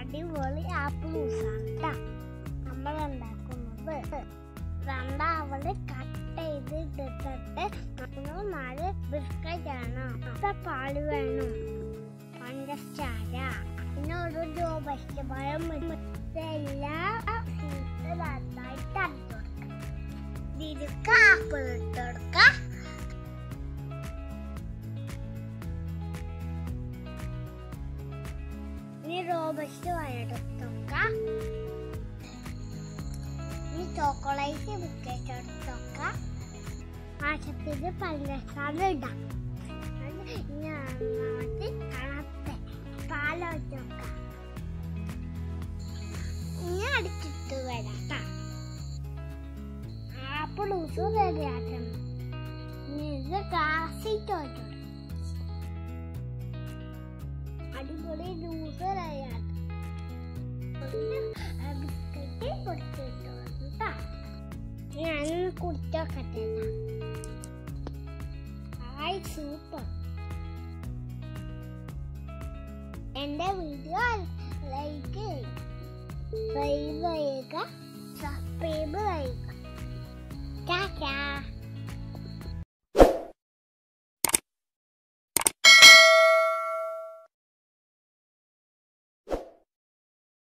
അടിപൊളി ആപ്പിൾ ജ്യൂസാണ് കേട്ടോ നമ്മൾ ഉണ്ടാക്കുന്നത് രണ്ടാമത് കട്ട് ചെയ്ത് ഇട്ടിട്ട് നമ്മൾ നാല് ബിസ്ക്കറ്റ് ആണ് ഇപ്പൊ പാല് വേണം പഞ്ചസാര പിന്നെ ഒരു രോബസ്റ്റ് പഴം ഇതെല്ലാം നന്നായിട്ട് അടിച്ചു കൊടുക്കാം ഇതിലേക്ക് ആപ്പിൾ ഇട്ട് കൊടുക്കാം ഇനി റോബസ്റ്റ് വയറെടുത്തൊക്കാം ഇനി ചോക്ലേറ്റ് ബിസ്ക്കറ്റ് എടുത്തൊക്കാം ആശത്തിൽ പഞ്ചസാര ഇടാം അത് ഇനി നന്നായിട്ട് തണുത്ത പാലൊഴിച്ചോക്കാം ഇനി അടിച്ചിട്ട് വരാം ട്ടാ. ആപ്പിൾ ജ്യൂസ് റെഡിയാക്കണം ഇനി ഇത് ഗ്ലാസ്സിട്ട് വെച്ചോളൂ അടിപൊളി ജ്യൂസ് റെഡിയാക്കണം ബിസ്ക്കറ്റ് പൊടിച്ചിട്ട് കേട്ടോ ഞാനൊന്ന് കുടിച്ചോക്കട്ടെ ഹായ് സൂപ്പർ എൻ്റെ വീഡിയോ ലൈക്ക് ചെയ്യുക സബ്സ്ക്രൈബ് ചെയ്യുക ടാറ്റാ